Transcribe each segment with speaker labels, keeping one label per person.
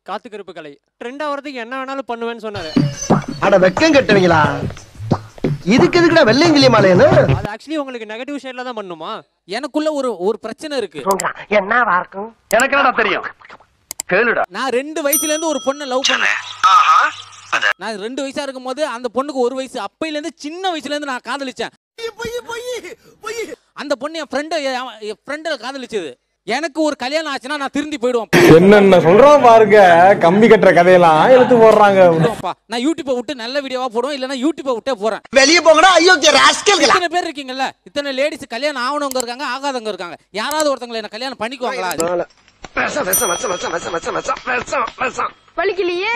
Speaker 1: காத்து கருப்பு கலை ட்ரெண்ட் ஆகிறதுக்கு என்ன வேணாலும் பண்ணுவேன்னு சொன்னாரு
Speaker 2: அட வெக்கம் கட்டுவீங்களா இதுக்கு எதுக்குடா வெள்ளையங்கிலி மாலையன்னு
Speaker 1: அது ஆக்சுவலி உங்களுக்கு நெகட்டிவ் ஷேட்ல தான் பண்ணுமா
Speaker 3: எனக்குள்ள ஒரு ஒரு பிரச்சனை இருக்கு
Speaker 2: என்னவா இருக்கும்
Speaker 4: எனக்கு என்னடா தெரியும் கேளுடா
Speaker 3: நான் ரெண்டு வயசுல இருந்து ஒரு பொண்ணை லவ் பண்ணேன் நான் ரெண்டு வயசா இருக்கும் போது அந்த பொண்ணுக்கு ஒரு வயசு அப்பையில இருந்து சின்ன வயசுல இருந்து நான் காதலிச்சேன் அந்த பொண்ணு என் ஃப்ரெண்டு என் ஃப்ரெண்டை காதலிச்சது எனக்கு ஒரு கல்யாணம் ஆச்சுன்னா நான் திருந்தி போயிடுவேன்
Speaker 5: என்னென்ன சொல்றான் பாருங்க கம்பி கட்டுற கதையெல்லாம் எடுத்து போடுறாங்க
Speaker 3: போயிடுவேன்ப்பா. நான் யூடியூப்பை விட்டு நல்ல வீடியோவா போடுவேன் இல்லைன்னா யூடியூப்பை விட்டே போறேன்
Speaker 2: வெளிய போங்கடா ஐயோ ராஸ்கல்களா
Speaker 3: இத்தனை பேர் இருக்கீங்கல்ல இத்தனை லேடிஸ் கல்யாணம் ஆகணவங்க இருக்காங்க ஆகாதவங்க இருக்காங்க யாராவது ஒருத்தவங்களை என்ன கல்யாணம் பண்ணிக்குவாங்களா
Speaker 2: விஷம் விஷம் விஷம் விஷம் விஷம் விஷம் விஷம் விஷம் விஷம்
Speaker 6: வலிக்கலையே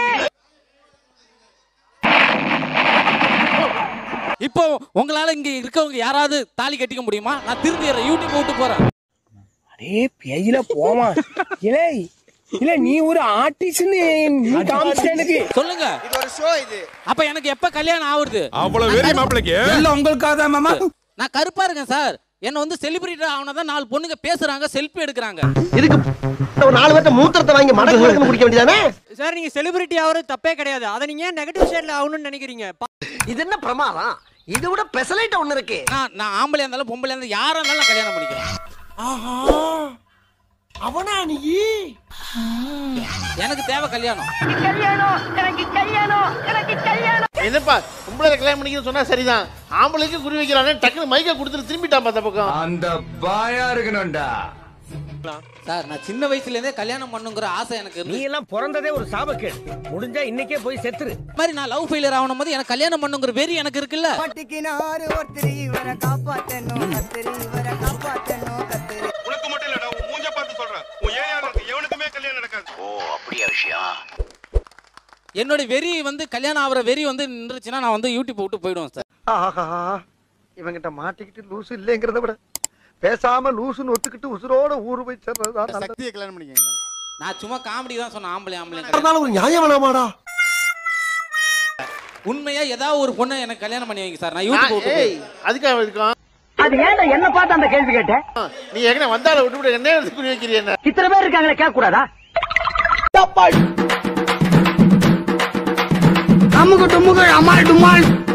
Speaker 3: இப்போ உங்களால இங்க இருக்கவங்க யாராவது தாலி கட்டிக்க முடியுமா நான் திருந்திடுறேன் யூடியூப் விட்டு போறேன்
Speaker 7: அடே பேயில போமா இலே இல்ல நீ ஒரு ஆர்டிஸ்ட்னு நீ காமிச்ச எனக்கு
Speaker 3: சொல்லுங்க அப்ப எனக்கு எப்ப கல்யாணம் ஆகுது
Speaker 5: அவ்வளவு வெறி மாப்பிளைக்கு
Speaker 7: இல்ல உங்களுக்காக தான் மாமா
Speaker 3: நான் கருப்பா இருக்கேன் சார் என்ன வந்து செலிபிரிட்டி ஆனதான் நாலு பொண்ணுங்க பேசுறாங்க செல்ஃபி எடுக்கிறாங்க
Speaker 2: இதுக்கு ஒரு நாலு பேர்த்த மூத்திரத்தை வாங்கி மடக்கு மடக்கு குடிக்க வேண்டியதானே
Speaker 1: சார் நீங்க செலிபிரிட்டி ஆகிறது தப்பே கிடையாது அதை நீங்க ஏன் நெகட்டிவ் ஷேட்ல ஆகணும்னு நினைக்கிறீங்க பா-
Speaker 2: இது என்ன பிரமாதம் இது விட பெசலைட் ஒண்ணு இருக்கு
Speaker 3: நான் நான் ஆம்பளையா இருந்தாலும் பொம்பளையா இருந்தாலும் யாரா இருந்தாலும் நான் கல்யாணம் பண்ணிக்கிறேன்
Speaker 2: அவனா நீ
Speaker 3: எனக்கு தேவை கல்யாணம்
Speaker 6: கல்யாணம் எனக்கு கல்யாணம் எனக்கு கல்யாணம்
Speaker 4: என்னப்பா பொம்பளை கல்யாணம் பண்ணிக்கணும்னு சொன்னா சரிதான் ஆம்பளைக்கு குறி வைக்கிறானே டக்குனு மைக்க கொடுத்துட்டு திரும்பிட்டான் பார்த்த பக்கம்
Speaker 7: அந்த பாயா இருக்கணும்டா
Speaker 3: சார் நான் சின்ன வயசுல இருந்தே கல்யாணம் பண்ணுங்கிற ஆசை எனக்கு
Speaker 7: நீ
Speaker 3: இருந்து
Speaker 7: எல்லாம் பிறந்ததே ஒரு சாபக்கேடு முடிஞ்சா இன்னைக்கே போய் செத்துரு
Speaker 3: இந்த மாதிரி நான் லவ் ஃபெயிலியர் ஆகணும் போது எனக்கு கல்யாணம் பண்ணுங்கிற வெறி எனக்கு இருக்குல்ல
Speaker 8: பட்டிக்கினாரு ஒருத்தர் இவரை காப்பாத்தணும் கத்திரி இவரை காப்பாத்தணும் கத்திரி
Speaker 5: உனக்கு மட்டும் இல்லடா உன் மூஞ்ச பார்த்து சொல்றேன் உன் ஏரியா எவனுக்குமே கல்யாணம் நடக்காது
Speaker 3: என்னோட வெறி வந்து கல்யாணம் ஆகிற வெறி வந்து நின்றுச்சுன்னா நான் வந்து யூடியூப் விட்டு போயிடுவேன் சார்
Speaker 2: ஆஹா இவங்கிட்ட மாட்டிக்கிட்டு லூசு இல்லைங்கிறத விட பேசாம லூசுன்னு ஒத்துக்கிட்டு உசுரோட ஊரு போய் சேர்றதுதான் நல்லது.
Speaker 4: சக்தியை கல்யாணம் பண்ணிக்கங்க
Speaker 3: நான் சும்மா காமெடி தான் சொன்னேன் ஆம்பளை ஆம்பளை
Speaker 2: இருந்தாலும் ஒரு நியாயம் வேணாமாடா
Speaker 3: உண்மையா ஏதாவது ஒரு பொண்ணை எனக்கு கல்யாணம் பண்ணி வைங்க சார் நான் யூடியூப் விட்டு
Speaker 4: ஏய் அதுக்காக இருக்கும்
Speaker 7: அது ஏன்டா என்ன பார்த்து அந்த கேள்வி கேட்ட
Speaker 4: நீ எங்க வந்தால விட்டு விட்டு என்ன எடுத்து குறி வைக்கிறீ என்ன
Speaker 7: இத்தனை பேர் இருக்காங்களே கேட்க கூடாதா
Speaker 2: அம்முக்கு டும்முக்கு அம்மாள் டும்மாள்